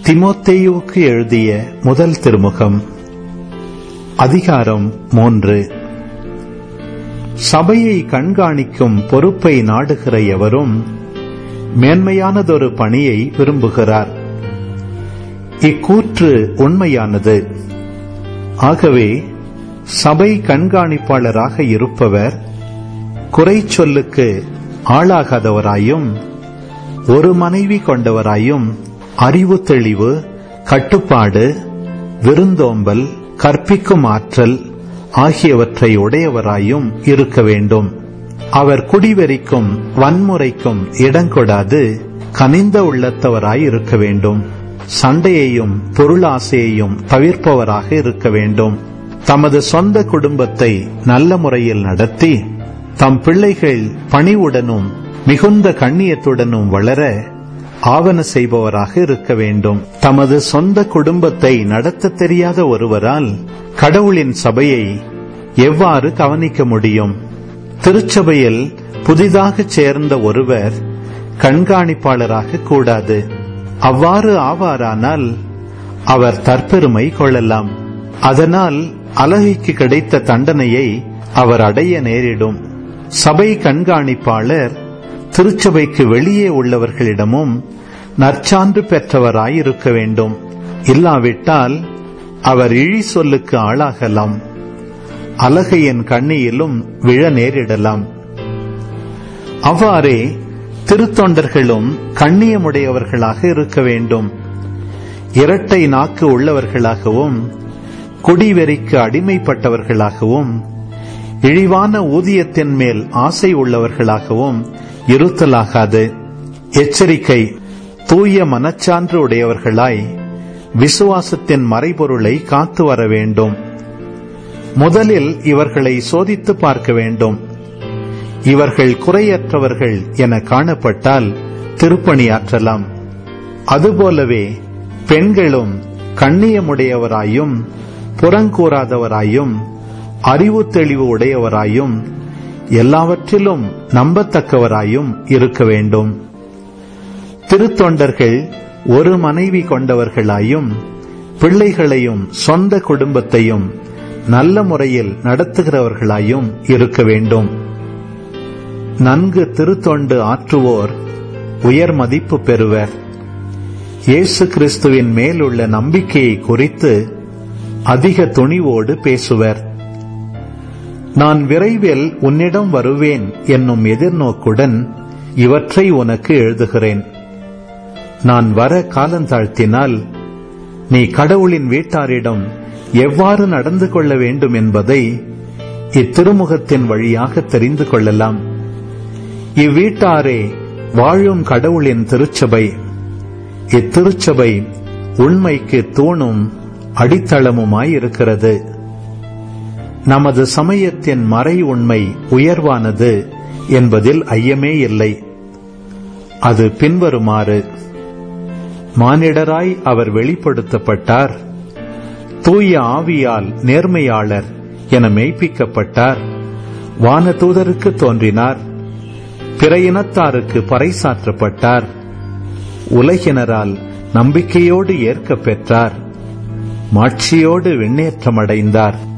திமோத்தேயுவுக்கு எழுதிய முதல் திருமுகம் அதிகாரம் மூன்று சபையை கண்காணிக்கும் பொறுப்பை நாடுகிற எவரும் மேன்மையானதொரு பணியை விரும்புகிறார் இக்கூற்று உண்மையானது ஆகவே சபை கண்காணிப்பாளராக இருப்பவர் குறை சொல்லுக்கு ஆளாகாதவராயும் ஒரு மனைவி கொண்டவராயும் அறிவு தெளிவு கட்டுப்பாடு விருந்தோம்பல் கற்பிக்கும் ஆற்றல் ஆகியவற்றை உடையவராயும் இருக்க வேண்டும் அவர் குடிவெறிக்கும் வன்முறைக்கும் இடங்கொடாது கனிந்த உள்ளத்தவராய் இருக்க வேண்டும் சண்டையையும் பொருளாசையையும் தவிர்ப்பவராக இருக்க வேண்டும் தமது சொந்த குடும்பத்தை நல்ல முறையில் நடத்தி தம் பிள்ளைகள் பணிவுடனும் மிகுந்த கண்ணியத்துடனும் வளர ஆவண செய்பவராக இருக்க வேண்டும் தமது சொந்த குடும்பத்தை நடத்த தெரியாத ஒருவரால் கடவுளின் சபையை எவ்வாறு கவனிக்க முடியும் திருச்சபையில் புதிதாக சேர்ந்த ஒருவர் கண்காணிப்பாளராக கூடாது அவ்வாறு ஆவாரானால் அவர் தற்பெருமை கொள்ளலாம் அதனால் அழகிக்கு கிடைத்த தண்டனையை அவர் அடைய நேரிடும் சபை கண்காணிப்பாளர் திருச்சபைக்கு வெளியே உள்ளவர்களிடமும் நற்சான்று பெற்றவராயிருக்க வேண்டும் இல்லாவிட்டால் அவர் இழி சொல்லுக்கு ஆளாகலாம் அலகையின் கண்ணியிலும் விழ நேரிடலாம் அவ்வாறே திருத்தொண்டர்களும் கண்ணியமுடையவர்களாக இருக்க வேண்டும் இரட்டை நாக்கு உள்ளவர்களாகவும் குடிவெறிக்கு அடிமைப்பட்டவர்களாகவும் இழிவான ஊதியத்தின் மேல் ஆசை உள்ளவர்களாகவும் இருத்தலாகாது எச்சரிக்கை தூய மனச்சான்று உடையவர்களாய் விசுவாசத்தின் மறைபொருளை காத்து வர வேண்டும் முதலில் இவர்களை சோதித்து பார்க்க வேண்டும் இவர்கள் குறையற்றவர்கள் என காணப்பட்டால் திருப்பணியாற்றலாம் அதுபோலவே பெண்களும் கண்ணியமுடையவராயும் புறங்கூறாதவராயும் அறிவு தெளிவு உடையவராயும் எல்லாவற்றிலும் நம்பத்தக்கவராயும் இருக்க வேண்டும் திருத்தொண்டர்கள் ஒரு மனைவி கொண்டவர்களாயும் பிள்ளைகளையும் சொந்த குடும்பத்தையும் நல்ல முறையில் நடத்துகிறவர்களாயும் இருக்க வேண்டும் நன்கு திருத்தொண்டு ஆற்றுவோர் உயர் மதிப்பு பெறுவர் இயேசு கிறிஸ்துவின் மேலுள்ள நம்பிக்கையை குறித்து அதிக துணிவோடு பேசுவர் நான் விரைவில் உன்னிடம் வருவேன் என்னும் எதிர்நோக்குடன் இவற்றை உனக்கு எழுதுகிறேன் நான் வர காலந்தாழ்த்தினால் நீ கடவுளின் வீட்டாரிடம் எவ்வாறு நடந்து கொள்ள வேண்டும் என்பதை இத்திருமுகத்தின் வழியாக தெரிந்து கொள்ளலாம் இவ்வீட்டாரே வாழும் கடவுளின் திருச்சபை இத்திருச்சபை உண்மைக்கு தூணும் அடித்தளமுமாயிருக்கிறது நமது சமயத்தின் மறை உண்மை உயர்வானது என்பதில் ஐயமே இல்லை அது பின்வருமாறு மானிடராய் அவர் வெளிப்படுத்தப்பட்டார் தூய ஆவியால் நேர்மையாளர் என மெய்ப்பிக்கப்பட்டார் வானதூதருக்கு தோன்றினார் பிற இனத்தாருக்கு பறைசாற்றப்பட்டார் உலகினரால் நம்பிக்கையோடு ஏற்க பெற்றார் மாட்சியோடு விண்ணேற்றமடைந்தார்